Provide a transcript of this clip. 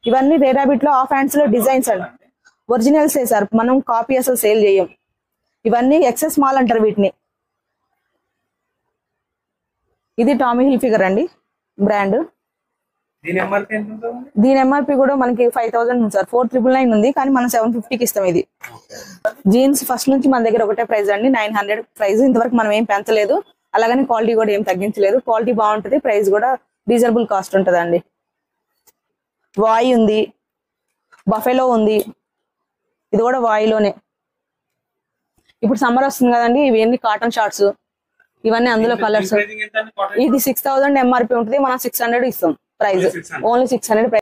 ఇవన్నీ రేరాబిట్ లో half hands లో డిజైన్స్ అండి ఒరిజినల్స్ సార్ మనం కాపీ అసలు సేల్ చేయం ఇవన్నీ ఎక్సెస్ మాల్ అంటారు వీటిని ఇది టామీ హిల్ ఫిగర్ అండి బ్రాండ్ దీని ఎంఆర్పీ ఎంత ఉంటుంది దీని ఎంఆర్పి కూడా మనకి ఫైవ్ థౌసండ్ ఉంది సార్ ఫోర్ ట్రిపుల్ నైన్ ఉంది కానీ మనం సెవెన్ ఫిఫ్టీకి ఇస్తాం ఇది జీన్స్ ఫస్ట్ నుంచి మన దగ్గర ఒకటే ప్రైస్ అండి నైన్ హండ్రెడ్ ప్రైస్ ఇంతవరకు మనం ఏం పెంచలేదు అలాగని క్వాలిటీ కూడా ఏం తగ్గించలేదు క్వాలిటీ బాగుంటుంది ప్రైస్ కూడా రీజనబుల్ కాస్ట్ ఉంటుంది అండి వాయి ఉంది బఫెలో ఉంది ఇది కూడా వాయిలోనే ఇప్పుడు సమ్మర్ వస్తుంది కదండి ఇవన్నీ కాటన్ షార్ట్స్ ఇవన్నీ అందులో కలర్స్ ప్రైసింగ్ ఎంత అండి కాటన్ ఇది సిక్స్ థౌసండ్ ఎంఆర్పి ఉంటుంది మనం సిక్స్ హండ్రెడ్ ఇస్తాం price Only 600. Only six hundred